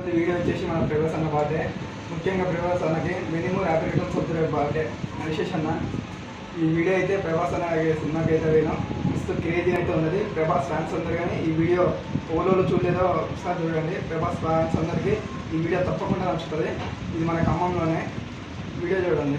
ఈ వీడియో వచ్చేసి మన ప్రభాస్ అన్న బర్త్డే ముఖ్యంగా ప్రభాస్ అన్నకి మినిమం హ్యాపీ రిటర్న్స్ వద్దు రేపు బర్త్డే విశేష్ అన్న ఈ వీడియో అయితే ప్రభాస్ అన్న సినిమాకి అయితే పోయినాం మస్తు క్రేజీ అయితే ఉన్నది ప్రభాస్ ఫ్యాన్స్ అందరు కానీ ఈ వీడియో ఓలోలో చూడలేదో ఒకసారి చూడండి ప్రభాస్ ఫ్యాన్స్ అందరికీ ఈ వీడియో తప్పకుండా నచ్చుతుంది ఇది మన ఖమ్మంలోనే వీడియో చూడండి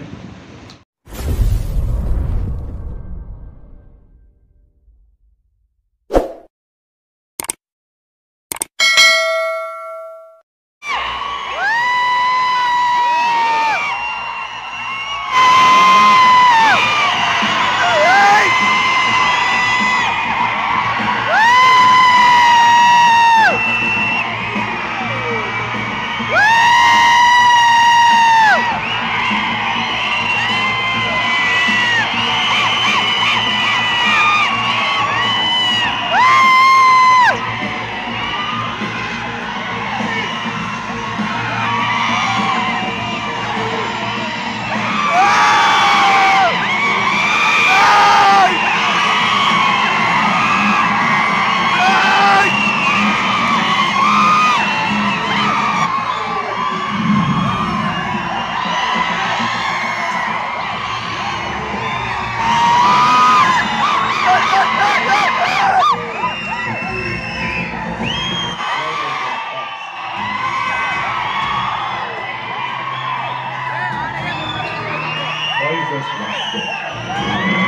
Poisonous Master.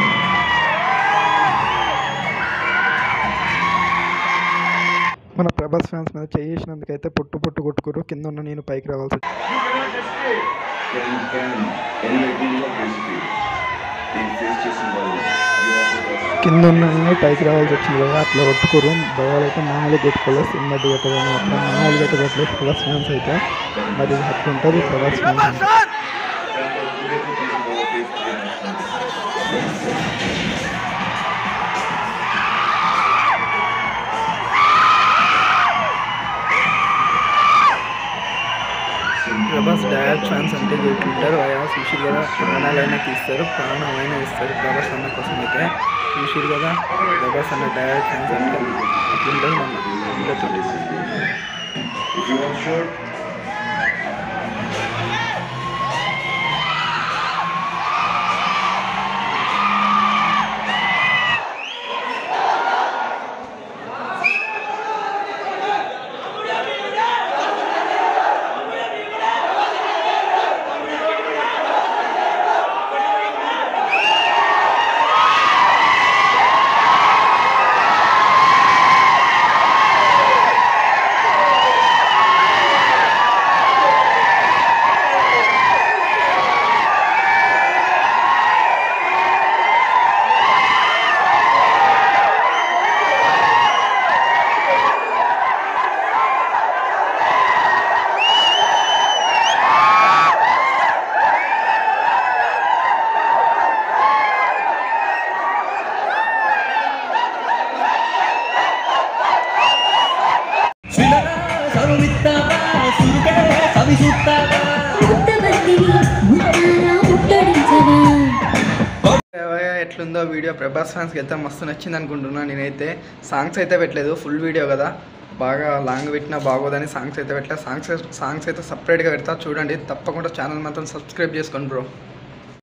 మన ప్రభాస్ ఫ్యాన్స్ మీద చేసినందుకైతే పుట్టు పుట్టు కొట్టుకురు కింద ఉన్న నేను పైకి రావాల్సి You cannot escape. Can, can, anyway, we love this field. నేను ఫేస్ చేసిన వాళ్ళు you are the best. కింద ఉన్న నేను పైకి రావాల్సి వచ్చింది కదా అట్లా కొట్టుకోరు భయాలు అయితే మామూలుగా కొట్టుకోలేదు సినిమా థియేటర్ మాత్రం మామూలుగా అయితే కొట్టలేదు ప్రభాస్ ఫ్యాన్స్ అయితే మరి అట్లా ఉంటుంది Prabhas fans Prabhas direct fans అంటే చెప్తుంటారు అయా చూసిరు కదా ప్రాణాలైనా తీస్తారు ప్రాణమైనా ఇస్తారు ప్రభాస్ అన్న కోసం అయితే చూసిరు కదా ప్రభాస్ అన్న డైరెక్ట్ ఫ్యాన్స్ అంటే అట్లుంటుంది మన వీళ్ళతోటి If you want short, పుట్టబర్తిని ముట్టారా ముట్టడించవా ఏవయ్య, ఎట్లుందో వీడియో ప్రభాస్ ఫ్యాన్స్కి అయితే మస్తు నచ్చింది అనుకుంటున్నా నేనైతే సాంగ్స్ అయితే పెట్టలేదు ఫుల్ వీడియో కదా బాగా లాంగ్ పెట్టినా బాగోదని సాంగ్స్ అయితే పెట్టలేదు సాంగ్స్ సాంగ్స్ అయితే సపరేట్గా పెడతా చూడండి తప్పకుండా ఛానల్ మాత్రం సబ్స్క్రైబ్ చేసుకోండి బ్రో